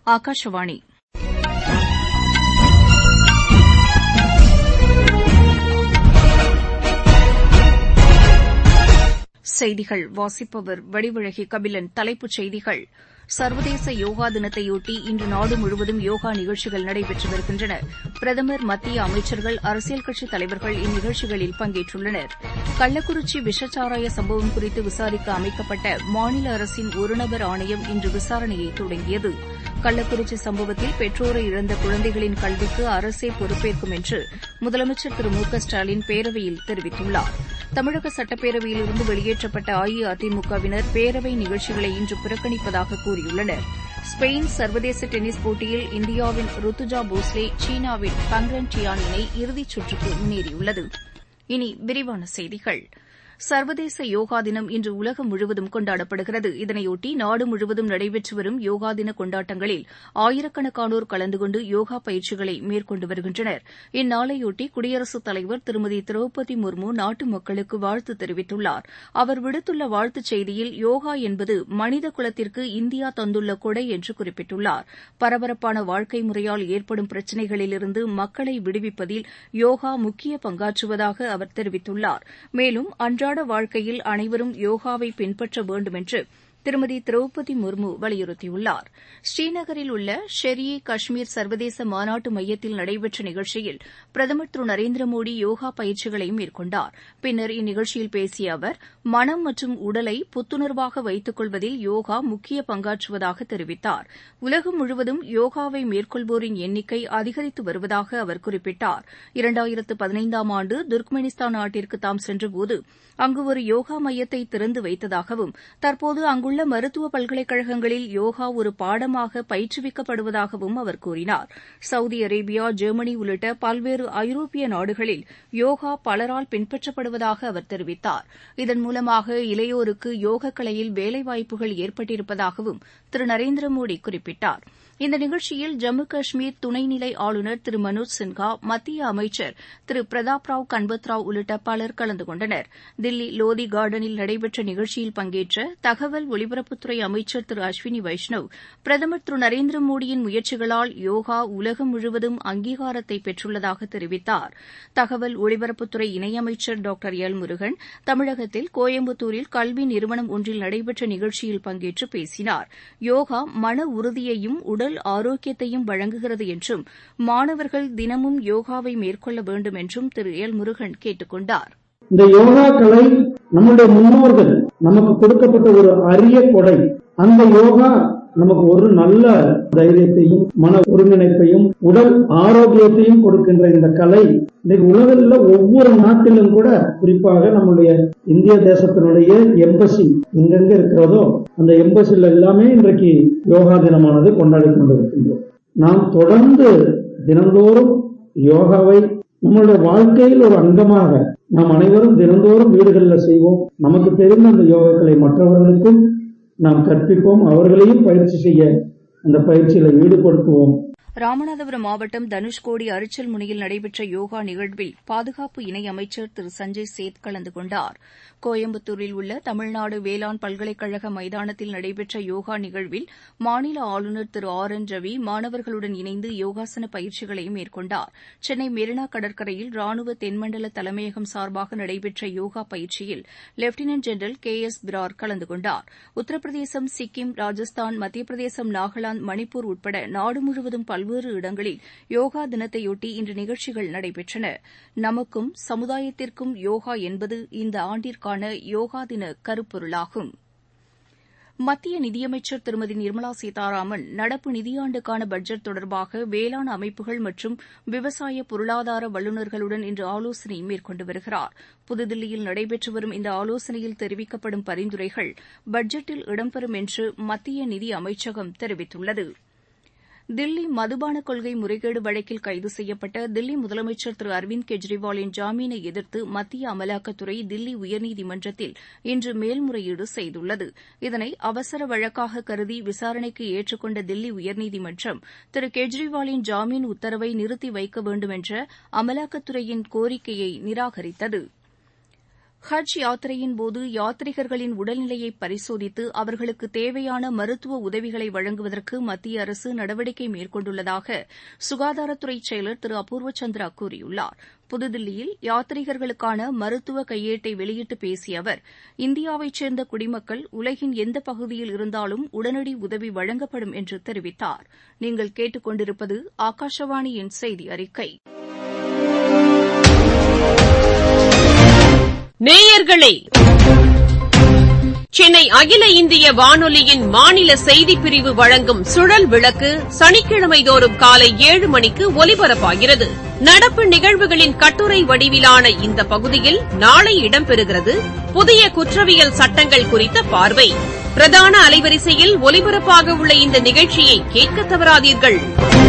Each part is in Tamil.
ஆகாஷவாணி செய்திகள் வாசிப்பவர் வடிவழகி கபிலன் தலைப்புச் செய்திகள் சர்வதேச யோகா தினத்தையொட்டி இன்று நாடு முழுவதும் யோகா நிகழ்ச்சிகள் நடைபெற்று வருகின்றன பிரதமர் மத்திய அமைச்சர்கள் அரசியல் கட்சித் தலைவர்கள் இந்நிகழ்ச்சிகளில் பங்கேற்றுள்ளனர் கள்ளக்குறிச்சி விஷச்சாராய சம்பவம் குறித்து விசாரிக்க அமைக்கப்பட்ட மாநில அரசின் ஒருநபர் ஆணையம் இன்று விசாரணையை தொடங்கியது கள்ளக்குறிச்சி சம்பவத்தில் பெற்றோரை இழந்த குழந்தைகளின் கல்விக்கு அரசே பொறுப்பேற்கும் என்று முதலமைச்சர் திரு மு க ஸ்டாலின் பேரவையில் தெரிவித்துள்ளார் தமிழக சட்டப்பேரவையிலிருந்து வெளியேற்றப்பட்ட அஇஅதிமுகவினர் பேரவை நிகழ்ச்சிகளை இன்று புறக்கணிப்பதாக கூறியுள்ளனர் ஸ்பெயின் சர்வதேச டென்னிஸ் போட்டியில் இந்தியாவின் ருத்துஜா போஸ்லே சீனாவின் பங்ரன் டியான் இணை இறுதிச் சுற்றுக்கு முன்னேறியுள்ளது இனி விரிவான செய்திகள் சர்வதேச யோகா தினம் இன்று உலகம் முழுவதும் கொண்டாடப்படுகிறது இதனையொட்டி நாடு முழுவதும் நடைபெற்று வரும் யோகா தின கொண்டாட்டங்களில் ஆயிரக்கணக்கானோர் கலந்து கொண்டு யோகா பயிற்சிகளை மேற்கொண்டு வருகின்றனர் இந்நாளையொட்டி குடியரசுத் தலைவர் திருமதி திரௌபதி முர்மு நாட்டு மக்களுக்கு வாழ்த்து தெரிவித்துள்ளார் அவர் விடுத்துள்ள வாழ்த்துச் செய்தியில் யோகா என்பது மனித குலத்திற்கு இந்தியா தந்துள்ள கொடை என்று குறிப்பிட்டுள்ளார் பரபரப்பான வாழ்க்கை முறையால் ஏற்படும் பிரச்சினைகளிலிருந்து மக்களை விடுவிப்பதில் யோகா முக்கிய பங்காற்றுவதாக அவர் தெரிவித்துள்ளார் மேலும் அன்றாட வாழ்க்கையில் அனைவரும் யோகாவை பின்பற்ற வேண்டும் என்று திருமதி திரௌபதி முர்மு வலியுறுத்தியுள்ளார் ஸ்ரீநகரில் உள்ள ஷெர் இ காஷ்மீர் சர்வதேச மாநாட்டு மையத்தில் நடைபெற்ற நிகழ்ச்சியில் பிரதமர் திரு நரேந்திர மோடி யோகா பயிற்சிகளை மேற்கொண்டார் பின்னர் இந்நிகழ்ச்சியில் பேசிய அவர் மனம் மற்றும் உடலை புத்துணர்வாக வைத்துக் கொள்வதில் யோகா முக்கிய பங்காற்றுவதாக தெரிவித்தார் உலகம் முழுவதும் யோகாவை மேற்கொள்வோரின் எண்ணிக்கை அதிகரித்து வருவதாக அவர் குறிப்பிட்டார் இரண்டாயிரத்து பதினைந்தாம் ஆண்டு துர்க்மெனிஸ்தான் நாட்டிற்கு தாம் சென்றபோது அங்கு ஒரு யோகா மையத்தை திறந்து வைத்ததாகவும் தற்போது அங்குள்ள உள்ள மருத்துவ பல்கலைக்கழகங்களில் யோகா ஒரு பாடமாக பயிற்றுவிக்கப்படுவதாகவும் அவர் கூறினார் சவுதி அரேபியா ஜெர்மனி உள்ளிட்ட பல்வேறு ஐரோப்பிய நாடுகளில் யோகா பலரால் பின்பற்றப்படுவதாக அவர் தெரிவித்தார் இதன் மூலமாக இளையோருக்கு யோகக் கலையில் வேலைவாய்ப்புகள் ஏற்பட்டிருப்பதாகவும் திரு நரேந்திர மோடி குறிப்பிட்டார் இந்த நிகழ்ச்சியில் ஜம்மு காஷ்மீர் துணைநிலை ஆளுநர் திரு மனோஜ் சின்ஹா மத்திய அமைச்சர் திரு பிரதாப் ராவ் கன்பத்ராவ் உள்ளிட்ட பலர் கலந்து கொண்டனர் தில்லி லோதி கார்டனில் நடைபெற்ற நிகழ்ச்சியில் பங்கேற்ற தகவல் ஒலிபரப்புத்துறை அமைச்சர் திரு அஸ்வினி வைஷ்ணவ் பிரதமர் திரு நரேந்திர மோடியின் முயற்சிகளால் யோகா உலகம் முழுவதும் அங்கீகாரத்தை பெற்றுள்ளதாக தெரிவித்தார் தகவல் ஒலிபரப்புத்துறை இணையமைச்சர் டாக்டர் எல் முருகன் தமிழகத்தில் கோயம்புத்தூரில் கல்வி நிறுவனம் ஒன்றில் நடைபெற்ற நிகழ்ச்சியில் பங்கேற்று பேசினார் யோகா மன உறுதியையும் உடல் உடல் ஆரோக்கியத்தையும் வழங்குகிறது என்றும் மாணவர்கள் தினமும் யோகாவை மேற்கொள்ள வேண்டும் என்றும் திரு எல் முருகன் கேட்டுக் கொண்டார் இந்த யோகா கலை நம்முடைய முன்னோர்கள் நமக்கு கொடுக்கப்பட்ட ஒரு அரிய கொடை அந்த யோகா நமக்கு ஒரு நல்ல தைரியத்தையும் மன ஒருங்கிணைப்பையும் உடல் ஆரோக்கியத்தையும் கொடுக்கின்ற இந்த கலை இன்னைக்கு உலகில் ஒவ்வொரு நாட்டிலும் கூட குறிப்பாக நம்முடைய இந்திய தேசத்தினுடைய எம்பசி எங்கெங்க இருக்கிறதோ அந்த எம்பசில எல்லாமே இன்றைக்கு யோகா தினமானது கொண்டாடி கொண்டிருக்கின்றோம் நாம் தொடர்ந்து தினந்தோறும் யோகாவை நம்மளுடைய வாழ்க்கையில் ஒரு அங்கமாக நாம் அனைவரும் தினந்தோறும் வீடுகளில் செய்வோம் நமக்கு தெரிந்த அந்த யோகங்களை மற்றவர்களுக்கும் நாம் கற்பிப்போம் அவர்களையும் பயிற்சி செய்ய அந்த பயிற்சியில ஈடுபடுத்துவோம் ராமநாதபுரம் மாவட்டம் தனுஷ்கோடி அரிச்சல் முனையில் நடைபெற்ற யோகா நிகழ்வில் பாதுகாப்பு இணை அமைச்சர் திரு சஞ்சய் சேத் கலந்து கொண்டார் கோயம்புத்தூரில் உள்ள தமிழ்நாடு வேளாண் பல்கலைக்கழக மைதானத்தில் நடைபெற்ற யோகா நிகழ்வில் மாநில ஆளுநர் திரு ஆர் என் ரவி மாணவர்களுடன் இணைந்து யோகாசன பயிற்சிகளை மேற்கொண்டார் சென்னை மெரினா கடற்கரையில் ராணுவ தென்மண்டல தலைமையகம் சார்பாக நடைபெற்ற யோகா பயிற்சியில் lieutenant general K S Brar கலந்து கொண்டார் உத்தரப்பிரதேசம் சிக்கிம் ராஜஸ்தான் மத்திய பிரதேசம் நாகாலாந்து மணிப்பூர் உட்பட நாடு முழுவதும் பல்வேறு இடங்களில் யோகா தினத்தையொட்டி இன்று நிகழ்ச்சிகள் நடைபெற்றன நமக்கும் சமுதாயத்திற்கும் யோகா என்பது இந்த ஆண்டிற்கான யோகா தின கருப்பொருளாகும் மத்திய நிதியமைச்சர் திருமதி நிர்மலா சீதாராமன் நடப்பு நிதியாண்டுக்கான பட்ஜெட் தொடர்பாக வேளாண் அமைப்புகள் மற்றும் விவசாய பொருளாதார வல்லுநர்களுடன் இன்று ஆலோசனை மேற்கொண்டு வருகிறார் புதுதில்லியில் நடைபெற்று வரும் இந்த ஆலோசனையில் தெரிவிக்கப்படும் பரிந்துரைகள் பட்ஜெட்டில் இடம்பெறும் என்று மத்திய நிதி அமைச்சகம் தெரிவித்துள்ளது தில்லி மதுபான கொள்கை முறைகேடு வழக்கில் கைது செய்யப்பட்ட தில்லி முதலமைச்சர் திரு அரவிந்த் கெஜ்ரிவாலின் ஜாமீனை எதிர்த்து மத்திய அமலாக்கத்துறை தில்லி உயர்நீதிமன்றத்தில் இன்று மேல்முறையீடு செய்துள்ளது இதனை அவசர வழக்காக கருதி விசாரணைக்கு ஏற்றுக்கொண்ட தில்லி உயர்நீதிமன்றம் திரு கெஜ்ரிவாலின் ஜாமீன் உத்தரவை நிறுத்தி வைக்க வேண்டும் என்ற அமலாக்கத்துறையின் கோரிக்கையை நிராகரித்தது ஹஜ் யாத்திரையின் போது யாத்ரீகர்களின் உடல்நிலையை பரிசோதித்து அவர்களுக்கு தேவையான மருத்துவ உதவிகளை வழங்குவதற்கு மத்திய அரசு நடவடிக்கை மேற்கொண்டுள்ளதாக சுகாதாரத்துறை செயலர் திரு அபூர்வ சந்திரா கூறியுள்ளார் புதுதில்லியில் யாத்ரீகர்களுக்கான மருத்துவ கையேட்டை வெளியிட்டு பேசிய அவர் இந்தியாவைச் சேர்ந்த குடிமக்கள் உலகின் எந்த பகுதியில் இருந்தாலும் உடனடி உதவி வழங்கப்படும் என்று தெரிவித்தார் நீங்கள் கேட்டுக் கொண்டிருப்பது ஆகாஷவாணியின் செய்தி அறிக்கை நேயர்களே சென்னை அகில இந்திய வானொலியின் மாநில செய்திப் பிரிவு வழங்கும் சுழல் விளக்கு சனிக்கிழமை தோறும் காலை ஏழு மணிக்கு ஒலிபரப்பாகிறது நடப்பு நிகழ்வுகளின் கட்டுரை வடிவிலான இந்த பகுதியில் நாளை இடம்பெறுகிறது புதிய குற்றவியல் சட்டங்கள் குறித்த பார்வை பிரதான அலைவரிசையில் ஒலிபரப்பாக உள்ள இந்த நிகழ்ச்சியை கேட்க தவறாதீர்கள்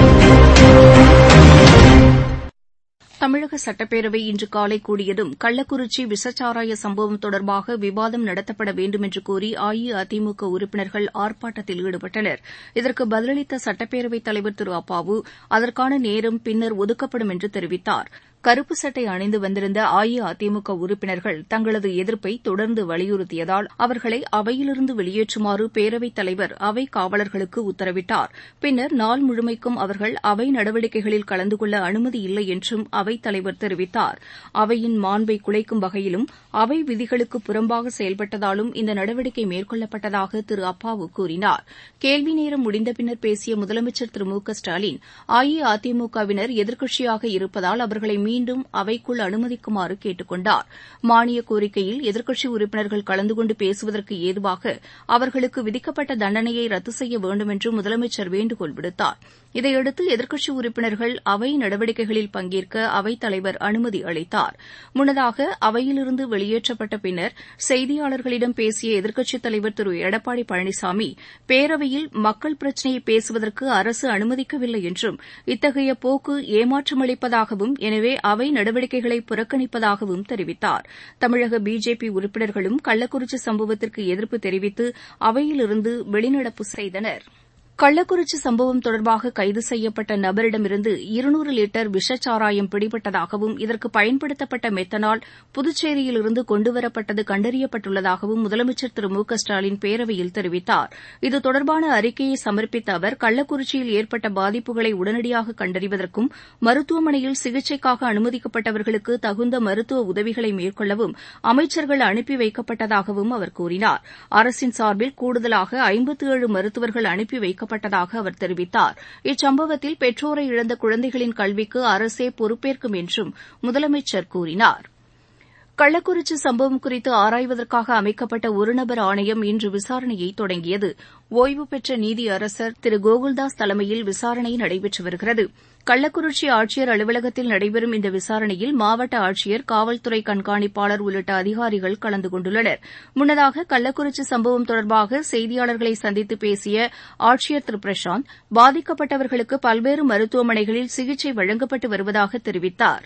தமிழக சட்டப்பேரவை இன்று காலை கூடியதும் கள்ளக்குறிச்சி விசச்சாராய சம்பவம் தொடர்பாக விவாதம் நடத்தப்பட வேண்டும் என்று கோரி அஇஅதிமுக உறுப்பினர்கள் ஆர்ப்பாட்டத்தில் ஈடுபட்டனர் இதற்கு பதிலளித்த சட்டப்பேரவைத் தலைவர் திரு அப்பாவு அதற்கான நேரம் பின்னர் ஒதுக்கப்படும் என்று தெரிவித்தார் கருப்பு சட்டை அணிந்து வந்திருந்த அஇஅதிமுக உறுப்பினர்கள் தங்களது எதிர்ப்பை தொடர்ந்து வலியுறுத்தியதால் அவர்களை அவையிலிருந்து வெளியேற்றுமாறு பேரவைத் தலைவர் அவை காவலர்களுக்கு உத்தரவிட்டார் பின்னர் நாள் முழுமைக்கும் அவர்கள் அவை நடவடிக்கைகளில் கலந்து கொள்ள அனுமதி இல்லை என்றும் அவைத் தலைவர் தெரிவித்தார் அவையின் மாண்பை குலைக்கும் வகையிலும் அவை விதிகளுக்கு புறம்பாக செயல்பட்டதாலும் இந்த நடவடிக்கை மேற்கொள்ளப்பட்டதாக திரு அப்பாவு கூறினார் கேள்வி நேரம் முடிந்த பின்னர் பேசிய முதலமைச்சர் திரு மு க ஸ்டாலின் அஇஅதிமுகவினர் எதிர்க்கட்சியாக இருப்பதால் அவர்களை மீண்டும் அவைக்குள் அனுமதிக்குமாறு கேட்டுக் கொண்டார் மானிய கோரிக்கையில் எதிர்க்கட்சி உறுப்பினர்கள் கலந்து கொண்டு பேசுவதற்கு ஏதுவாக அவர்களுக்கு விதிக்கப்பட்ட தண்டனையை ரத்து செய்ய வேண்டும் என்று முதலமைச்சர் வேண்டுகோள் விடுத்தார் இதையடுத்து எதிர்க்கட்சி உறுப்பினர்கள் அவை நடவடிக்கைகளில் பங்கேற்க அவைத் தலைவர் அனுமதி அளித்தார் முன்னதாக அவையிலிருந்து வெளியேற்றப்பட்ட பின்னர் செய்தியாளர்களிடம் பேசிய எதிர்க்கட்சித் தலைவர் திரு எடப்பாடி பழனிசாமி பேரவையில் மக்கள் பிரச்சினையை பேசுவதற்கு அரசு அனுமதிக்கவில்லை என்றும் இத்தகைய போக்கு ஏமாற்றமளிப்பதாகவும் எனவே அவை நடவடிக்கைகளை புறக்கணிப்பதாகவும் தெரிவித்தார் தமிழக பிஜேபி உறுப்பினர்களும் கள்ளக்குறிச்சி சம்பவத்திற்கு எதிர்ப்பு தெரிவித்து அவையிலிருந்து வெளிநடப்பு செய்தனா் கள்ளக்குறிச்சி சம்பவம் தொடர்பாக கைது செய்யப்பட்ட நபரிடமிருந்து இருநூறு லிட்டர் விஷச்சாராயம் பிடிபட்டதாகவும் இதற்கு பயன்படுத்தப்பட்ட மெத்தனால் புதுச்சேரியிலிருந்து கொண்டுவரப்பட்டது கண்டறியப்பட்டுள்ளதாகவும் முதலமைச்சர் திரு மு க ஸ்டாலின் பேரவையில் தெரிவித்தார் இது தொடர்பான அறிக்கையை சமர்ப்பித்த அவர் கள்ளக்குறிச்சியில் ஏற்பட்ட பாதிப்புகளை உடனடியாக கண்டறிவதற்கும் மருத்துவமனையில் சிகிச்சைக்காக அனுமதிக்கப்பட்டவர்களுக்கு தகுந்த மருத்துவ உதவிகளை மேற்கொள்ளவும் அமைச்சர்கள் அனுப்பி வைக்கப்பட்டதாகவும் அவர் கூறினார் அரசின் சார்பில் கூடுதலாக ஐம்பத்து ஏழு மருத்துவர்கள் அனுப்பி வைக்க வைக்கப்பட்டதாக அவர் தெரிவித்தார் இச்சம்பவத்தில் பெற்றோரை இழந்த குழந்தைகளின் கல்விக்கு அரசே பொறுப்பேற்கும் என்றும் முதலமைச்சர் கூறினார் கள்ளக்குறிச்சி சம்பவம் குறித்து ஆராய்வதற்காக அமைக்கப்பட்ட ஒருநபர் ஆணையம் இன்று விசாரணையை தொடங்கியது ஓய்வு பெற்ற நீதியரசர் திரு கோகுல்தாஸ் தலைமையில் விசாரணை நடைபெற்று வருகிறது கள்ளக்குறிச்சி ஆட்சியர் அலுவலகத்தில் நடைபெறும் இந்த விசாரணையில் மாவட்ட ஆட்சியர் காவல்துறை கண்காணிப்பாளர் உள்ளிட்ட அதிகாரிகள் கலந்து கொண்டுள்ளனர் முன்னதாக கள்ளக்குறிச்சி சம்பவம் தொடர்பாக செய்தியாளர்களை சந்தித்து பேசிய ஆட்சியர் திரு பிரசாந்த் பாதிக்கப்பட்டவர்களுக்கு பல்வேறு மருத்துவமனைகளில் சிகிச்சை வழங்கப்பட்டு வருவதாக தெரிவித்தாா்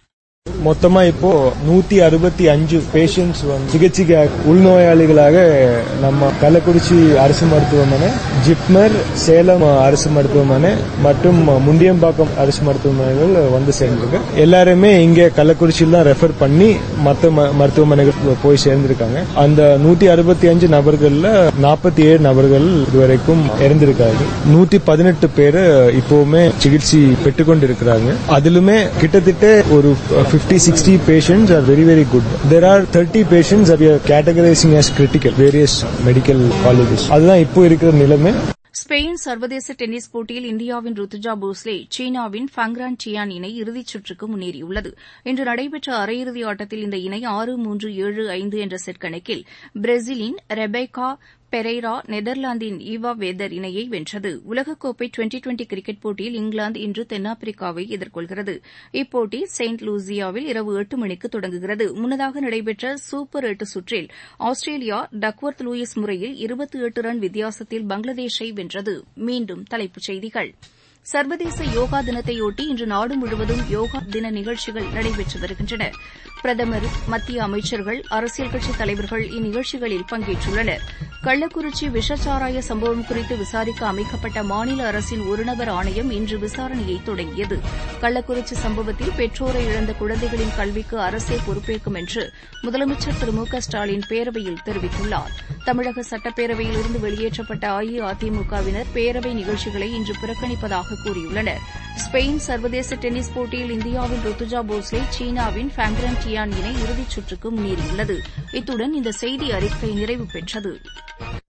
மொத்தமா இப்போ நூத்தி அறுபத்தி அஞ்சு பேஷண்ட்ஸ் வந்து சிகிச்சைக்கு உள்நோயாளிகளாக நம்ம கள்ளக்குறிச்சி அரசு மருத்துவமனை ஜிப்மர் சேலம் அரசு மருத்துவமனை மற்றும் முண்டியம்பாக்கம் அரசு மருத்துவமனைகள் வந்து சேர்ந்திருக்கு எல்லாருமே இங்க கள்ளக்குறிச்சியில் தான் ரெஃபர் பண்ணி மற்ற மருத்துவமனைகள் போய் சேர்ந்திருக்காங்க அந்த நூத்தி அறுபத்தி அஞ்சு நபர்கள்ல நாற்பத்தி ஏழு நபர்கள் இதுவரைக்கும் இறந்திருக்காங்க நூத்தி பதினெட்டு பேர் இப்பவுமே சிகிச்சை பெற்றுக்கொண்டு இருக்கிறாங்க அதிலுமே கிட்டத்தட்ட ஒரு 50 60 patients are very very good there are 30 patients that we are categorizing as critical various medical colleges அதுதான் இப்போ இருக்கிற நிலைமை ஸ்பெயின் சர்வதேச டென்னிஸ் போட்டியில் இந்தியாவின் ருத்துஜா போஸ்லே சீனாவின் ஃபங்ரான் சியான் இணை இறுதிச் சுற்றுக்கு முன்னேறியுள்ளது இன்று நடைபெற்ற அரையிறுதி ஆட்டத்தில் இந்த இணை ஆறு மூன்று ஏழு ஐந்து என்ற செட் கணக்கில் பிரேசிலின் ரெபேக்கா பெரைரா நெதர்லாந்தின் ஈவா வேதர் இணையை வென்றது உலகக்கோப்பை டுவெண்டி டுவெண்டி கிரிக்கெட் போட்டியில் இங்கிலாந்து இன்று தென்னாப்பிரிக்காவை எதிர்கொள்கிறது இப்போட்டி செயின்ட் லூசியாவில் இரவு எட்டு மணிக்கு தொடங்குகிறது முன்னதாக நடைபெற்ற சூப்பர் எட்டு சுற்றில் ஆஸ்திரேலியா டக்வர்த் லூயிஸ் முறையில் இருபத்தி எட்டு ரன் வித்தியாசத்தில் பங்களாதேஷை வென்றது மீண்டும் தலைப்புச் செய்திகள் சர்வதேச யோகா தினத்தையொட்டி இன்று நாடு முழுவதும் யோகா தின நிகழ்ச்சிகள் நடைபெற்று வருகின்றன பிரதமர் மத்திய அமைச்சர்கள் அரசியல் கட்சித் தலைவர்கள் இந்நிகழ்ச்சிகளில் பங்கேற்றுள்ளனர் கள்ளக்குறிச்சி விஷச்சாராய சம்பவம் குறித்து விசாரிக்க அமைக்கப்பட்ட மாநில அரசின் ஒருநபர் ஆணையம் இன்று விசாரணையை தொடங்கியது கள்ளக்குறிச்சி சம்பவத்தில் பெற்றோரை இழந்த குழந்தைகளின் கல்விக்கு அரசே பொறுப்பேற்கும் என்று முதலமைச்சர் திரு மு க ஸ்டாலின் பேரவையில் தெரிவித்துள்ளார் தமிழக சட்டப்பேரவையில் இருந்து வெளியேற்றப்பட்ட அஇஅதிமுகவினர் பேரவை நிகழ்ச்சிகளை இன்று புறக்கணிப்பதாக கூறியுள்ளனர் ஸ்பெயின் சர்வதேச டென்னிஸ் போட்டியில் இந்தியாவின் ருத்துஜா போஸ்லே சீனாவின் ஃபேங்ரன் டியான் இணை இறுதிச் சுற்றுக்கு முன்னேறியுள்ளது இத்துடன் இந்த செய்தி அறிக்கை நிறைவு பெற்றது